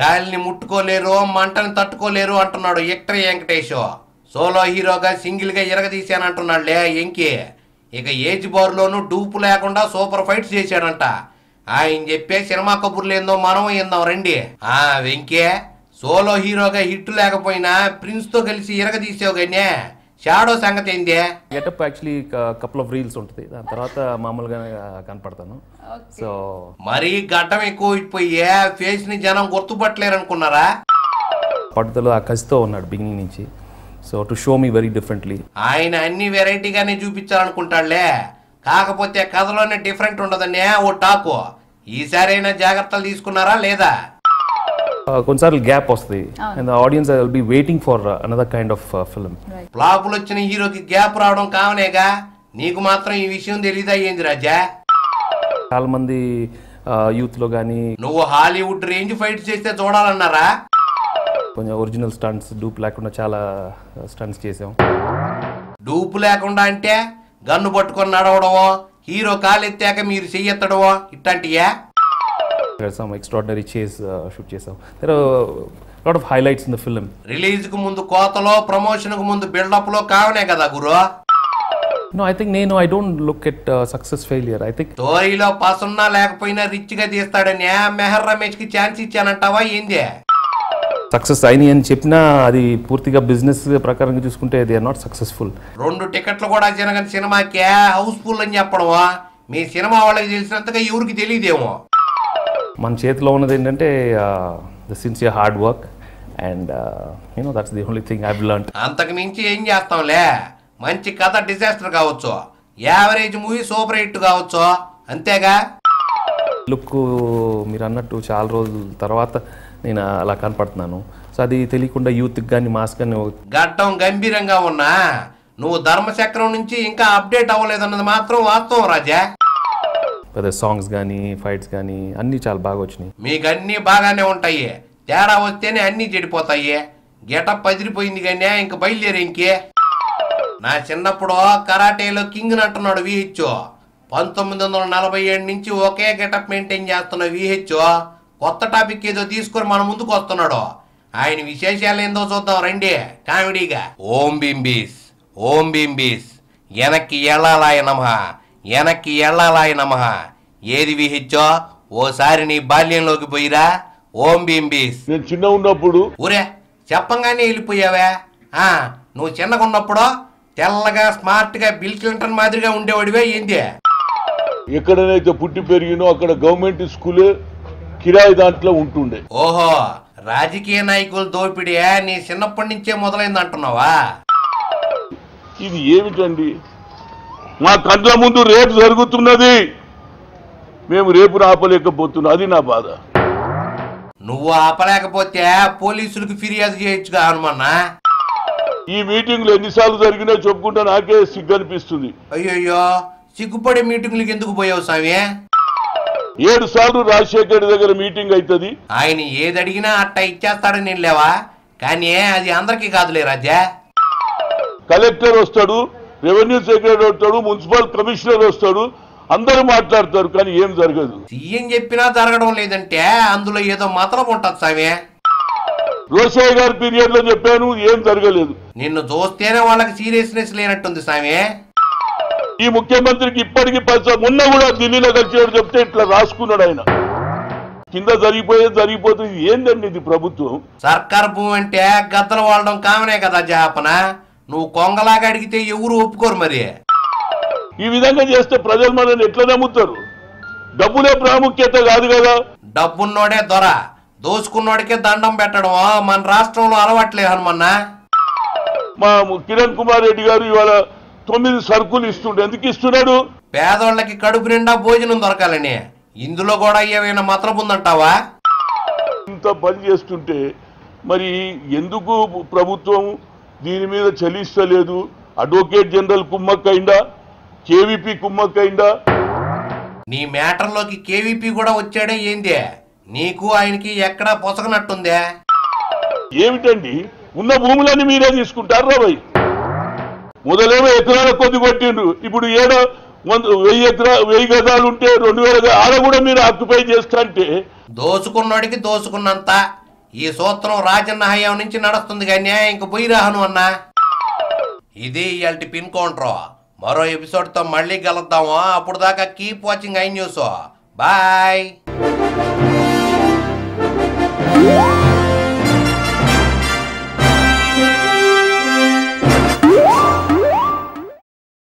గాలిని ముట్టుకోలేరు మంటని తట్టుకోలేరు అంటున్నాడు ఎక్టర్ వెంకటేష్ సోలో హీరోగా సింగిల్ గా ఇరగదీశానంటున్నాడులే ఎంకి ఇక ఏజ్ బార్లోనూ డూపు లేకుండా సూపర్ ఫైట్స్ చేశాడంట ఆయన చెప్పే సినిమా కబుర్లు ఏందో మనం ఏందాం రండి ఆ వెంకే సోలో హీరోగా హిట్ లేకపోయినా ప్రిన్స్ తో కలిసి ఇరగదీసావు కానీ షాడో సంగతి ఏందే getup actually couple of reels ఉంటుంది దాని తర్వాత మామూలుగా కనపడతాను సో మరీ గడ్డం ఎక్కువైపోయి ఫేస్ ని జనం గుర్తుపట్టలేరు అనుకున్నారా పట్టుదల ఆ కసితో ఉన్నాడు బిగినింగ్ నుంచి so to show me very differently ఆయన అన్ని వెరైటీగానే చూపించాలనుకుంటాడులే కాకపోతే కథలోనే డిఫరెంట్ ఉండదనే ఓ టాకు ఈసారైనా జాగ్రత్తలు తీసుకున్నారా లేదా కొన్నిసార్లు గ్యాప్ వస్తుంది and audience I will be waiting for another kind of film ఫ్లాపులు వచ్చిన హీరోకి గ్యాప్ రావడం కావనేగా నీకు మాత్రం ఈ విషయం తెలీదా ఏంది రాజా చాలా మంది యూత్ లో కానీ నువ్వు హాలీవుడ్ రేంజ్ ఫైట్స్ చేస్తే చూడాలన్నారా కొంచెం ఒరిజినల్ స్టంట్స్ డూప్ లేకుండా చాలా స్టంట్స్ చేసాం డూపు లేకుండా అంటే గన్ను పట్టుకొని నడవడమో హీరో కాలెత్తాక మీరు చెయ్యెత్తడమో ఇట్లాంటియా సమ్ ఎక్స్ట్రాడినరీ చేస్ షూట్ చేసాం there lot of highlights in the film release కు ముందు కోతలో ప్రమోషన్ కు ముందు బిల్డప్ లో కావనే కదా గురు నో ఐ థింక్ నేను I don't look at success failure I think స్టోరీలో పసున్నా లేకపోయినా రిచ్ గా తీస్తాడని మెహర్ రమేష్ కి ఛాన్స్ ఇచ్చానంటావా ఏంది సక్సెస్ అయినాయి అని చెప్పినా అది పూర్తిగా బిజినెస్ ప్రకారంగా చూసుకుంటే దే ఆర్ నాట్ సక్సెస్ఫుల్ రెండు టికెట్లు కూడా జనగని సినిమాకే హౌస్ఫుల్ అని చెప్పడమా మీ సినిమా వాళ్ళకి తెలిసినంతగా ఎవరికి తెలియదేమో మన చేతిలో ఉన్నది ఏంటంటే the sincere hard work and you know that's the only thing I learn అంతకు మించి ఏం చేస్తాంలే మంచి కథ డిజాస్టర్ కావచ్చు యావరేజ్ మూవీ సూపర్ హిట్ కావచ్చు అంతేగా లుక్ మీరు అన్నట్టు చాలా రోజుల తర్వాత నేను అలా కనపడుతున్నాను సో అది తెలియకుండా యూత్కి కానీ మాస్ కానీ గడ్డం గంభీరంగా ఉన్నా నువ్వు ధర్మచక్రం నుంచి ఇంకా అప్డేట్ అవ్వలేదన్నది మాత్రం వాస్తవం రాజా పెద్ద సాంగ్స్ కానీ ఫైట్స్ కానీ అన్నీ చాలా బాగా వచ్చినాయి మీకు అన్నీ బాగానే ఉంటాయి తేడా వస్తేనే అన్నీ చెడిపోతాయి గెటప్ పదిరిపోయింది కానీ ఇంక బయలుదేరి ఇంకే నా చిన్నప్పుడు కరాటేలో కింగ్ అంటున్నాడు విహెచ్ పంతొమ్మిది వందల నలభై ఏడు నుంచి ఒకే గెటప్ మెయింటైన్ చేస్తున్న విహెచ్ కొత్త టాపిక్ ఏదో తీసుకొని మన ముందుకు వస్తున్నాడు ఆయన విశేషాలు ఏందో చూద్దాం రండి కామెడీగా ఓం బింబీస్ ఓం బింబీస్ వెనక్కి ఎళ్ళాలాయ నమ వెనక్కి ఎళ్ళాలాయ నమ ఏది విహిచ్చో ఓసారి నీ బాల్యంలోకి పోయిరా ఓం బింబీస్ నేను చిన్న ఉన్నప్పుడు ఊరే చెప్పంగానే వెళ్ళిపోయావా ఆ, నువ్వు చిన్నగా ఉన్నప్పుడు తెల్లగా స్మార్ట్గా బిల్ క్లింటన్ మాదిరిగా ఉండేవాడివే ఏంది ఎక్కడనైతే పుట్టి పెరిగినో అక్కడ గవర్నమెంట్ స్కూలే కిరాయి దాంట్లో ఉంటుండే ఓహో రాజకీయ నాయకుల దోపిడీ నీ చిన్నప్పటి నుంచే మొదలైంది అంటున్నావా ఇది ఏమిటండి మా కండ్ల ముందు రేపు జరుగుతున్నది మేము రేపు ఆపలేకపోతున్నాం అది నా బాధ నువ్వు ఆపలేకపోతే పోలీసులకు ఫిర్యాదు చేయొచ్చుగా హనుమన్నా ఈ మీటింగ్లు ఎన్నిసార్లు జరిగినా చెప్పుకుంటే నాకే సిగ్గు అనిపిస్తుంది అయ్యయ్యో సిగ్గుపడే మీటింగ్లకు ఎందుకు పోయావు స్వామి ఏడు సార్లు రాజశేఖర్ దగ్గర మీటింగ్ అవుతుంది ఆయన ఏది అడిగినా అట్ట ఇచ్చేస్తాడని వెళ్ళావా కానీ అది అందరికీ కాదులే రాజా కలెక్టర్ వస్తాడు రెవెన్యూ సెక్రటరీ వస్తాడు మున్సిపల్ కమిషనర్ వస్తాడు అందరూ మాట్లాడతారు కానీ ఏం జరగదు సీఎం చెప్పినా జరగడం లేదంటే అందులో ఏదో మతలం ఉంటుంది స్వామి రోషయ్య గారి పీరియడ్ లో చెప్పాను ఏం జరగలేదు నిన్ను చూస్తేనే వాళ్ళకి సీరియస్నెస్ లేనట్టుంది స్వామి ఈ ముఖ్యమంత్రికి ఇప్పటికీ పైసా మొన్న కూడా ఢిల్లీలో కలిసి చెప్తే ఇట్లా రాసుకున్నాడు ఆయన కింద జరిగిపోయేది జరిగిపోతుంది ఏందండి ఇది ప్రభుత్వం సర్కార్ భూమి అంటే గద్దలు వాడడం కామనే కదా జాపన నువ్వు కొంగలాగా అడిగితే ఎవరు ఒప్పుకోరు మరి ఈ విధంగా చేస్తే ప్రజలు మనల్ని ఎట్లా నమ్ముతారు డబ్బులే ప్రాముఖ్యత కాదు కదా డబ్బున్నోడే దొర దోసుకున్నోడికే దండం పెట్టడం మన రాష్ట్రంలో అలవాట్లేదు హనుమన్న మా కిరణ్ కుమార్ రెడ్డి గారు ఇవాళ తొమ్మిది సరుకులు ఇస్తుండే ఎందుకు ఇస్తున్నాడు పేదోళ్ళకి కడుపు నిండా భోజనం దొరకాలని ఇందులో కూడా ఏమైనా మతలబు ఉందంటావా ఇంత పని చేస్తుంటే మరి ఎందుకు ప్రభుత్వం దీని మీద చెల్లిస్తలేదు అడ్వకేట్ జనరల్ కుమ్మక్కైందా కేవీపీ కుమ్మక్కైందా నీ మ్యాటర్లోకి కేవీపీ కూడా వచ్చాడే ఏంది నీకు ఆయనకి ఎక్కడా పొసగనట్టుందే ఏమిటండి ఉన్న భూములన్నీ మీరే తీసుకుంటారు రాబాయ్ మొదలేమో ఎకరాల కొద్ది కొట్టిండ్రు ఇప్పుడు ఏడో వంద వెయ్యి ఎకరా వెయ్యి గజాలు ఉంటే రెండు వేల గ- ఆడ కూడా మీరు ఆక్యుపై చేస్తా అంటే దోసుకున్నోడికి దోసుకున్నంత ఈ సూత్రం రాజన్న హయాం నుంచి నడుస్తుంది కానీ ఇంక పోయి రాహను అన్నా ఇది ఇయాల్టి పిన్ కౌంటర్ మరో ఎపిసోడ్తో మళ్ళీ కలుద్దాము అప్పుడు దాకా keep watching I News bye